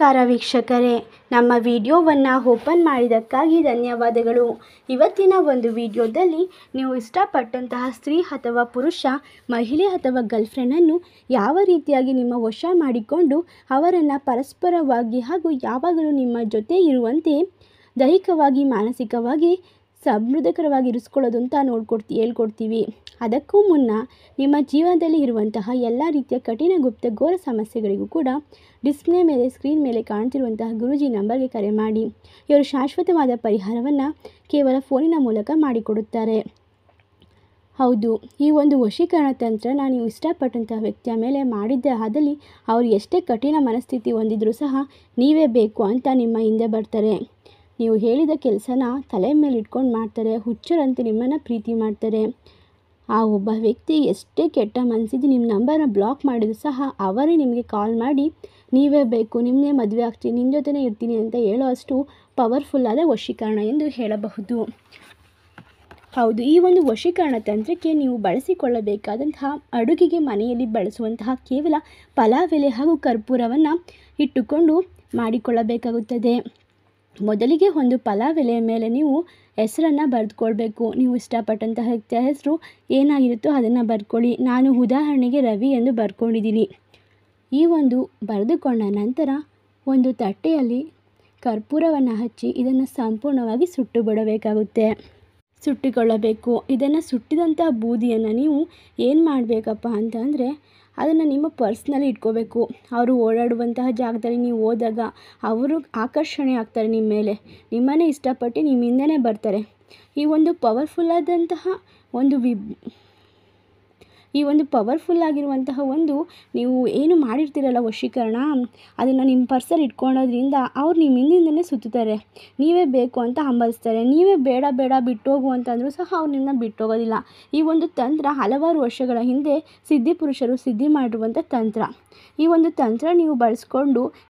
ನಮಸ್ಕಾರ ವೀಕ್ಷಕರೇ ನಮ್ಮ ವಿಡಿಯೋವನ್ನು ಓಪನ್ ಮಾಡಿದ್ದಕ್ಕಾಗಿ ಧನ್ಯವಾದಗಳು ಇವತ್ತಿನ ಒಂದು ವಿಡಿಯೋದಲ್ಲಿ ನೀವು ಇಷ್ಟಪಟ್ಟಂತಹ ಸ್ತ್ರೀ ಅಥವಾ ಪುರುಷ ಮಹಿಳೆ ಅಥವಾ ಗರ್ಲ್ಫ್ರೆಂಡನ್ನು ಯಾವ ರೀತಿಯಾಗಿ ನಿಮ್ಮ ವಶ ಮಾಡಿಕೊಂಡು ಅವರನ್ನು ಪರಸ್ಪರವಾಗಿ ಹಾಗೂ ಯಾವಾಗಲೂ ನಿಮ್ಮ ಜೊತೆ ಇರುವಂತೆ ದೈಹಿಕವಾಗಿ ಮಾನಸಿಕವಾಗಿ ಸಮೃದ್ಧಕರವಾಗಿ ಇರಿಸ್ಕೊಳ್ಳೋದು ಅಂತ ನೋಡ್ಕೊಡ್ತಿ ಹೇಳ್ಕೊಡ್ತೀವಿ ಅದಕ್ಕೂ ಮುನ್ನ ನಿಮ್ಮ ಜೀವನದಲ್ಲಿ ಇರುವಂತಹ ಎಲ್ಲ ರೀತಿಯ ಕಠಿಣ ಗುಪ್ತ ಘೋರ ಸಮಸ್ಯೆಗಳಿಗೂ ಕೂಡ ಡಿಸ್ಪ್ಲೇ ಮೇಲೆ ಸ್ಕ್ರೀನ್ ಮೇಲೆ ಕಾಣ್ತಿರುವಂತಹ ಗುರೂಜಿ ನಂಬರ್ಗೆ ಕರೆ ಮಾಡಿ ಇವರು ಶಾಶ್ವತವಾದ ಪರಿಹಾರವನ್ನು ಕೇವಲ ಫೋನಿನ ಮೂಲಕ ಮಾಡಿಕೊಡುತ್ತಾರೆ ಹೌದು ಈ ಒಂದು ವಶೀಕರಣ ತಂತ್ರನ ನೀವು ಇಷ್ಟಪಟ್ಟಂತಹ ವ್ಯಕ್ತಿಯ ಮೇಲೆ ಮಾಡಿದ್ದೇ ಆದಲ್ಲಿ ಅವರು ಎಷ್ಟೇ ಕಠಿಣ ಮನಸ್ಥಿತಿ ಹೊಂದಿದ್ರೂ ಸಹ ನೀವೇ ಬೇಕು ಅಂತ ನಿಮ್ಮ ಹಿಂದೆ ಬರ್ತಾರೆ ನೀವು ಹೇಳಿದ ಕೆಲಸನ ತಲೆ ಮೇಲೆ ಇಟ್ಕೊಂಡು ಮಾಡ್ತಾರೆ ಹುಚ್ಚರಂತೆ ನಿಮ್ಮನ್ನು ಪ್ರೀತಿ ಮಾಡ್ತಾರೆ ಆ ಒಬ್ಬ ವ್ಯಕ್ತಿ ಎಷ್ಟೇ ಕೆಟ್ಟ ಮನಸ್ಸಿದ್ದು ನಿಮ್ಮ ನಂಬರ್ನ ಬ್ಲಾಕ್ ಮಾಡಿದ್ರು ಸಹ ಅವರೇ ನಿಮಗೆ ಕಾಲ್ ಮಾಡಿ ನೀವೇ ಬೇಕು ನಿಮ್ಮನ್ನೇ ಮದುವೆ ಆಗ್ತೀನಿ ನಿಮ್ಮ ಜೊತೆನೇ ಇರ್ತೀನಿ ಅಂತ ಹೇಳೋ ಅಷ್ಟು ಪವರ್ಫುಲ್ಲಾದ ವಶೀಕರಣ ಎಂದು ಹೇಳಬಹುದು ಹೌದು ಈ ಒಂದು ವಶೀಕರಣ ತಂತ್ರಕ್ಕೆ ನೀವು ಬಳಸಿಕೊಳ್ಳಬೇಕಾದಂತಹ ಅಡುಗೆಗೆ ಮನೆಯಲ್ಲಿ ಬಳಸುವಂತಹ ಕೇವಲ ಪಲಾವ್ ಎಲೆ ಹಾಗೂ ಕರ್ಪೂರವನ್ನು ಇಟ್ಟುಕೊಂಡು ಮಾಡಿಕೊಳ್ಳಬೇಕಾಗುತ್ತದೆ ಮೊದಲಿಗೆ ಒಂದು ಪಲಾವ್ ಎಲೆಯ ಮೇಲೆ ನೀವು ಹೆಸರನ್ನು ಬರೆದುಕೊಳ್ಬೇಕು ನೀವು ಇಷ್ಟಪಟ್ಟಂತಹ ವ್ಯಕ್ತಿಯ ಹೆಸರು ಏನಾಗಿರುತ್ತೋ ಅದನ್ನು ಬರ್ಕೊಳ್ಳಿ ನಾನು ಉದಾಹರಣೆಗೆ ರವಿ ಎಂದು ಬರ್ಕೊಂಡಿದ್ದೀನಿ ಈ ಒಂದು ಬರೆದುಕೊಂಡ ನಂತರ ಒಂದು ತಟ್ಟೆಯಲ್ಲಿ ಕರ್ಪೂರವನ್ನು ಹಚ್ಚಿ ಇದನ್ನು ಸಂಪೂರ್ಣವಾಗಿ ಸುಟ್ಟು ಬಿಡಬೇಕಾಗುತ್ತೆ ಸುಟ್ಟಿಕೊಳ್ಳಬೇಕು ಇದನ್ನು ಸುಟ್ಟಿದಂಥ ಬೂದಿಯನ್ನು ನೀವು ಏನು ಮಾಡಬೇಕಪ್ಪ ಅಂತಂದರೆ ಅದನ್ನು ನಿಮ್ಮ ಪರ್ಸ್ನಲ್ಲಿ ಇಟ್ಕೋಬೇಕು ಅವರು ಓಡಾಡುವಂತಹ ಜಾಗದಲ್ಲಿ ನೀವು ಹೋದಾಗ ಅವರು ಆಕರ್ಷಣೆ ಆಗ್ತಾರೆ ನಿಮ್ಮ ಮೇಲೆ ನಿಮ್ಮನ್ನೇ ಇಷ್ಟಪಟ್ಟು ನಿಮ್ಮ ಹಿಂದೆನೇ ಬರ್ತಾರೆ ಈ ಒಂದು ಪವರ್ಫುಲ್ಲಾದಂತಹ ಒಂದು ವಿ ಈ ಒಂದು ಪವರ್ಫುಲ್ ಆಗಿರುವಂತಹ ಒಂದು ನೀವು ಏನು ಮಾಡಿರ್ತೀರಲ್ಲ ವಶೀಕರಣ ಅದನ್ನು ನಿಮ್ಮ ಪರ್ಸಲ್ಲಿ ಇಟ್ಕೊಳ್ಳೋದ್ರಿಂದ ಅವ್ರು ನಿಮ್ಮ ಹಿಂದಿಂದನೇ ಸುತ್ತುತ್ತಾರೆ ನೀವೇ ಬೇಕು ಅಂತ ಹಂಬಲಿಸ್ತಾರೆ ನೀವೇ ಬೇಡ ಬೇಡ ಬಿಟ್ಟೋಗು ಅಂತಂದರೂ ಸಹ ಅವ್ರು ನಿಮ್ಮನ್ನ ಬಿಟ್ಟೋಗೋದಿಲ್ಲ ಈ ಒಂದು ತಂತ್ರ ಹಲವಾರು ವರ್ಷಗಳ ಹಿಂದೆ ಸಿದ್ಧಿ ಪುರುಷರು ಸಿದ್ಧಿ ಮಾಡಿರುವಂಥ ತಂತ್ರ ಈ ಒಂದು ತಂತ್ರ ನೀವು ಬಳಸ್ಕೊಂಡು